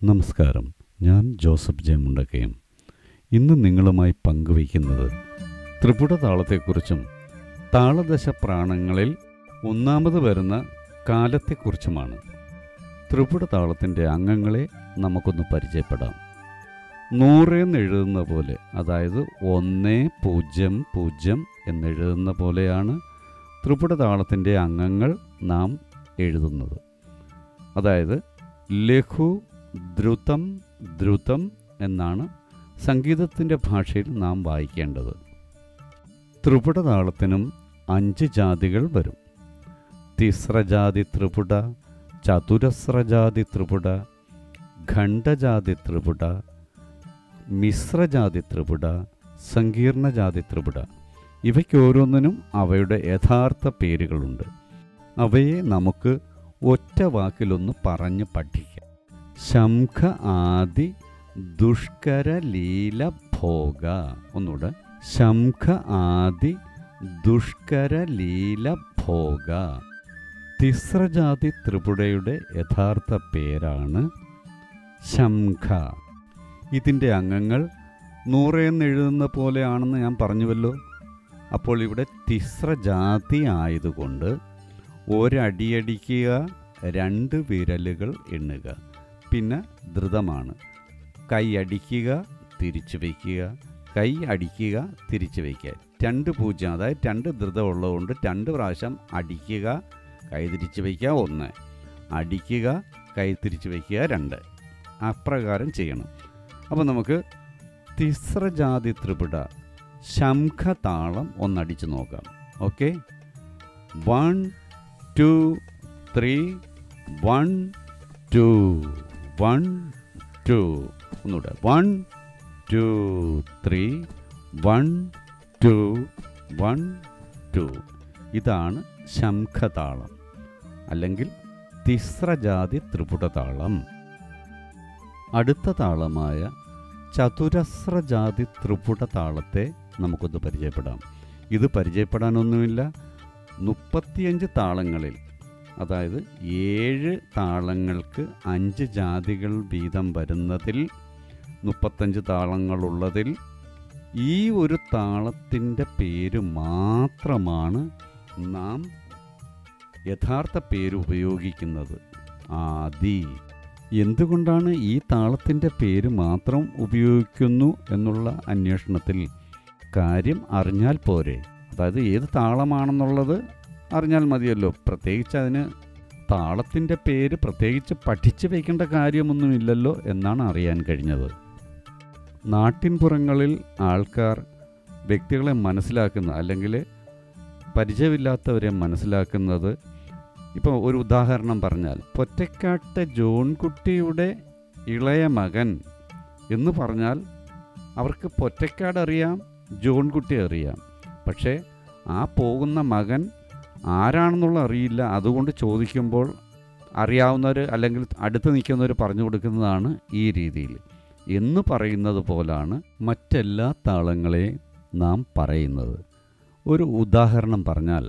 നമസ്കാരം ഞാൻ Joseph J Mundakayam ഇന്ന് നിങ്ങളുമായി പങ്കുവയ്ക്കുന്നത് ത്രിപുട താളത്തെക്കുറിച്ചും താളദശ പ്രാണങ്ങളിൽ ഒന്നാമത് വരുന്ന കാലത്തെക്കുറിച്ചുമാണ് ത്രിപുട താളത്തിൻ്റെ അംഗങ്ങളെ നമുക്കൊന്ന് പരിചയപ്പെടാം നൂറെന്ന് എഴുതുന്ന പോലെ അതായത് ഒന്ന് പൂജ്യം പൂജ്യം എന്നെഴുതുന്ന പോലെയാണ് ത്രിപുട താളത്തിൻ്റെ അംഗങ്ങൾ നാം എഴുതുന്നത് അതായത് ലഘു ദ്രുതം ദ്രുതം എന്നാണ് സംഗീതത്തിൻ്റെ ഭാഷയിൽ നാം വായിക്കേണ്ടത് ത്രിപുട താളത്തിനും അഞ്ച് ജാതികൾ വരും തിസ്രജാതി ത്രിപുട ചതുരസ്രജാതി ത്രിപുട ഖണ്ഡജാതി ത്രിപുട മിശ്രജാതി ത്രിപുട സങ്കീർണജാതി ത്രിപുട ഇവയ്ക്ക് ഓരോന്നിനും അവയുടെ യഥാർത്ഥ പേരുകളുണ്ട് അവയെ നമുക്ക് ഒറ്റ വാക്കിലൊന്ന് പറഞ്ഞ് പഠിക്കാം ശംഖ ആദി ദുഷ്കര ലീല ഭോഗ ഒന്നുകൂടെ ശംഖ ആദി ദുഷ്കര ലീല ഭോഗ തിസ്രജാതി ത്രിപുടയുടെ യഥാർത്ഥ പേരാണ് ശംഖ ഇതിൻ്റെ അംഗങ്ങൾ നൂറെന്ന് എഴുതുന്ന പോലെയാണെന്ന് ഞാൻ പറഞ്ഞുവല്ലോ അപ്പോൾ ഇവിടെ തിസ്രജാതി ആയതുകൊണ്ട് ഒരടിയടിക്കുക രണ്ട് വിരലുകൾ എണ്ണുക പിന്നെ ധൃതമാണ് കൈ അടിക്കുക തിരിച്ചു വയ്ക്കുക കൈ അടിക്കുക തിരിച്ചു വയ്ക്കുക രണ്ട് പൂജ്യം അതായത് രണ്ട് ധൃതം ഉള്ളതുകൊണ്ട് രണ്ട് പ്രാവശ്യം അടിക്കുക കൈ തിരിച്ചു വയ്ക്കുക ഒന്ന് അടിക്കുക കൈ തിരിച്ചു വയ്ക്കുക രണ്ട് അപ്രകാരം ചെയ്യണം അപ്പോൾ നമുക്ക് തിസ്രജാതി ത്രിപുട ശംഖതാളം ഒന്നടിച്ച് നോക്കാം okay one two three one two one two ഒന്നുകൂടെ one two three one two one two ഇതാണ് ശംഖതാളം അല്ലെങ്കിൽ തിസ്രജാതി ത്രിപുടതാളം അടുത്ത താളമായ ചതുരസ്രജാതി ത്രിപുട താളത്തെ നമുക്കൊന്ന് പരിചയപ്പെടാം ഇത് പരിചയപ്പെടാനൊന്നുമില്ല മുപ്പത്തിയഞ്ച് താളങ്ങളിൽ അതായത് ഏഴ് താളങ്ങൾക്ക് അഞ്ച് ജാതികൾ വീതം വരുന്നതിൽ മുപ്പത്തഞ്ച് താളങ്ങളുള്ളതിൽ ഈ ഒരു താളത്തിൻ്റെ പേര് മാത്രമാണ് നാം യഥാർത്ഥ പേര് ഉപയോഗിക്കുന്നത് ആദി എന്തുകൊണ്ടാണ് ഈ താളത്തിൻ്റെ പേര് മാത്രം ഉപയോഗിക്കുന്നു എന്നുള്ള അന്വേഷണത്തിൽ കാര്യം അറിഞ്ഞാൽ പോരെ അതായത് ഏത് താളമാണെന്നുള്ളത് അറിഞ്ഞാൽ മതിയല്ലോ പ്രത്യേകിച്ച് അതിന് താളത്തിൻ്റെ പേര് പ്രത്യേകിച്ച് പഠിച്ചു വയ്ക്കേണ്ട കാര്യമൊന്നുമില്ലല്ലോ എന്നാണ് അറിയാൻ കഴിഞ്ഞത് നാട്ടിൻപുറങ്ങളിൽ ആൾക്കാർ വ്യക്തികളെ മനസ്സിലാക്കുന്ന അല്ലെങ്കിൽ പരിചയമില്ലാത്തവരെ മനസ്സിലാക്കുന്നത് ഇപ്പോൾ ഒരു ഉദാഹരണം പറഞ്ഞാൽ പൊറ്റക്കാട്ട് ജോൺകുട്ടിയുടെ ഇളയ മകൻ എന്ന് പറഞ്ഞാൽ അവർക്ക് പൊറ്റക്കാട് അറിയാം ജോൺകുട്ടി അറിയാം പക്ഷേ ആ പോകുന്ന മകൻ ആരാണെന്നുള്ള അറിയില്ല അതുകൊണ്ട് ചോദിക്കുമ്പോൾ അറിയാവുന്നവർ അല്ലെങ്കിൽ അടുത്ത് നിൽക്കുന്നവർ പറഞ്ഞു കൊടുക്കുന്നതാണ് ഈ രീതിയിൽ എന്ന് പറയുന്നത് പോലാണ് മറ്റെല്ലാ താളങ്ങളെ നാം പറയുന്നത് ഒരു ഉദാഹരണം പറഞ്ഞാൽ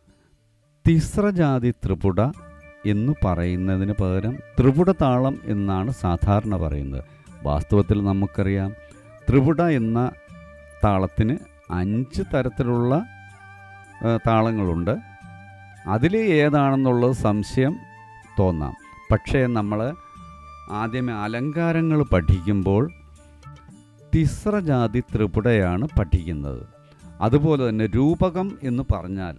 തിസ്രജാതി ത്രിപുട എന്ന് പറയുന്നതിന് പകരം ത്രിപുട താളം എന്നാണ് സാധാരണ പറയുന്നത് വാസ്തവത്തിൽ നമുക്കറിയാം ത്രിപുട എന്ന താളത്തിന് അഞ്ച് തരത്തിലുള്ള ആ, താളങ്ങളുണ്ട് അതിൽ ഏതാണെന്നുള്ളത് സംശയം തോന്നാം പക്ഷേ നമ്മൾ ആദ്യമേ അലങ്കാരങ്ങൾ പഠിക്കുമ്പോൾ തിസ്രജാതി ത്രിപുടയാണ് പഠിക്കുന്നത് അതുപോലെ തന്നെ രൂപകം എന്ന് പറഞ്ഞാൽ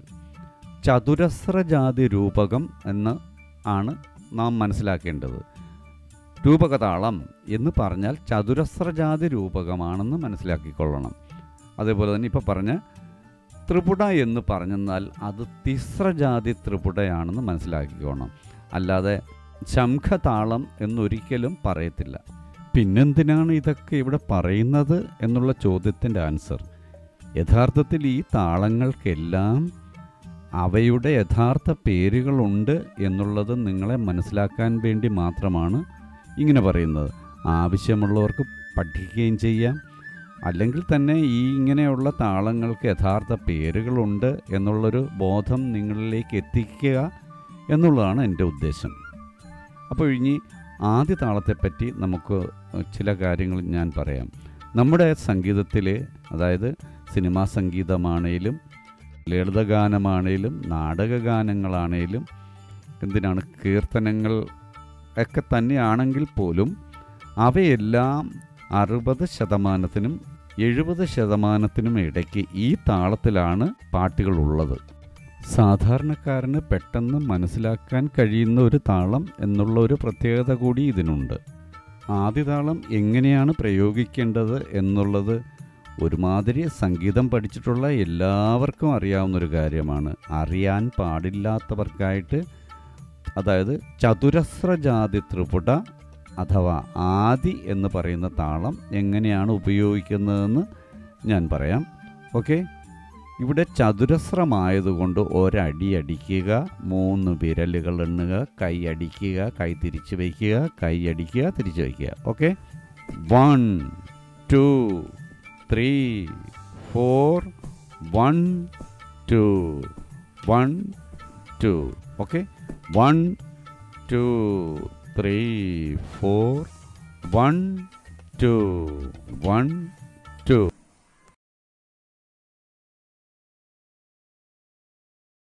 ചതുരസ്രജാതി രൂപകം എന്ന് ആണ് നാം മനസ്സിലാക്കേണ്ടത് രൂപകതാളം എന്ന് പറഞ്ഞാൽ ചതുരസ്രജാതി രൂപകമാണെന്ന് മനസ്സിലാക്കിക്കൊള്ളണം അതേപോലെ തന്നെ ഇപ്പോൾ പറഞ്ഞ ത്രിപുട എന്ന് പറഞ്ഞെന്നാൽ അത് തിസ്രജാതി ത്രിപുടയാണെന്ന് മനസ്സിലാക്കിക്കോണം അല്ലാതെ ശംഖതാളം എന്നൊരിക്കലും പറയത്തില്ല പിന്നെന്തിനാണ് ഇതൊക്കെ ഇവിടെ പറയുന്നത് എന്നുള്ള ചോദ്യത്തിൻ്റെ ആൻസർ യഥാർത്ഥത്തിൽ ഈ താളങ്ങൾക്കെല്ലാം അവയുടെ യഥാർത്ഥ പേരുകളുണ്ട് എന്നുള്ളത് നിങ്ങളെ മനസ്സിലാക്കാൻ വേണ്ടി മാത്രമാണ് ഇങ്ങനെ പറയുന്നത് ആവശ്യമുള്ളവർക്ക് പഠിക്കുകയും ചെയ്യാം അല്ലെങ്കിൽ തന്നെ ഈ ഇങ്ങനെയുള്ള താളങ്ങൾക്ക് യഥാർത്ഥ പേരുകളുണ്ട് എന്നുള്ളൊരു ബോധം നിങ്ങളിലേക്ക് എത്തിക്കുക എന്നുള്ളതാണ് എൻ്റെ ഉദ്ദേശം അപ്പോൾ ഇനി ആദ്യ താളത്തെപ്പറ്റി നമുക്ക് ചില കാര്യങ്ങൾ ഞാൻ പറയാം നമ്മുടെ സംഗീതത്തിൽ അതായത് സിനിമാ സംഗീതമാണേലും ലളിതഗാനമാണേലും നാടകഗാനങ്ങളാണേലും എന്തിനാണ് കീർത്തനങ്ങൾ ഒക്കെ തന്നെയാണെങ്കിൽ പോലും അവയെല്ലാം അറുപത് ശതമാനത്തിനും എഴുപത് ശതമാനത്തിനും ഇടയ്ക്ക് ഈ താളത്തിലാണ് പാട്ടുകളുള്ളത് സാധാരണക്കാരന് പെട്ടെന്ന് മനസ്സിലാക്കാൻ കഴിയുന്ന ഒരു താളം എന്നുള്ള ഒരു പ്രത്യേകത കൂടി ഇതിനുണ്ട് ആദ്യ താളം എങ്ങനെയാണ് പ്രയോഗിക്കേണ്ടത് എന്നുള്ളത് ഒരുമാതിരി സംഗീതം പഠിച്ചിട്ടുള്ള എല്ലാവർക്കും അറിയാവുന്ന ഒരു കാര്യമാണ് അറിയാൻ പാടില്ലാത്തവർക്കായിട്ട് അതായത് ചതുരസ്രജാതി ത്രിപുട അഥവാ ആദി എന്ന് പറയുന്ന താളം എങ്ങനെയാണ് ഉപയോഗിക്കുന്നതെന്ന് ഞാൻ പറയാം ഓക്കെ ഇവിടെ ചതുരസ്രമായതുകൊണ്ട് ഒരടി അടിക്കുക മൂന്ന് വിരലുകൾ എണ്ണുക കൈ അടിക്കുക കൈ തിരിച്ചു വയ്ക്കുക കൈ അടിക്കുക തിരിച്ചു വയ്ക്കുക okay one two three four one two one two okay one two three four one two one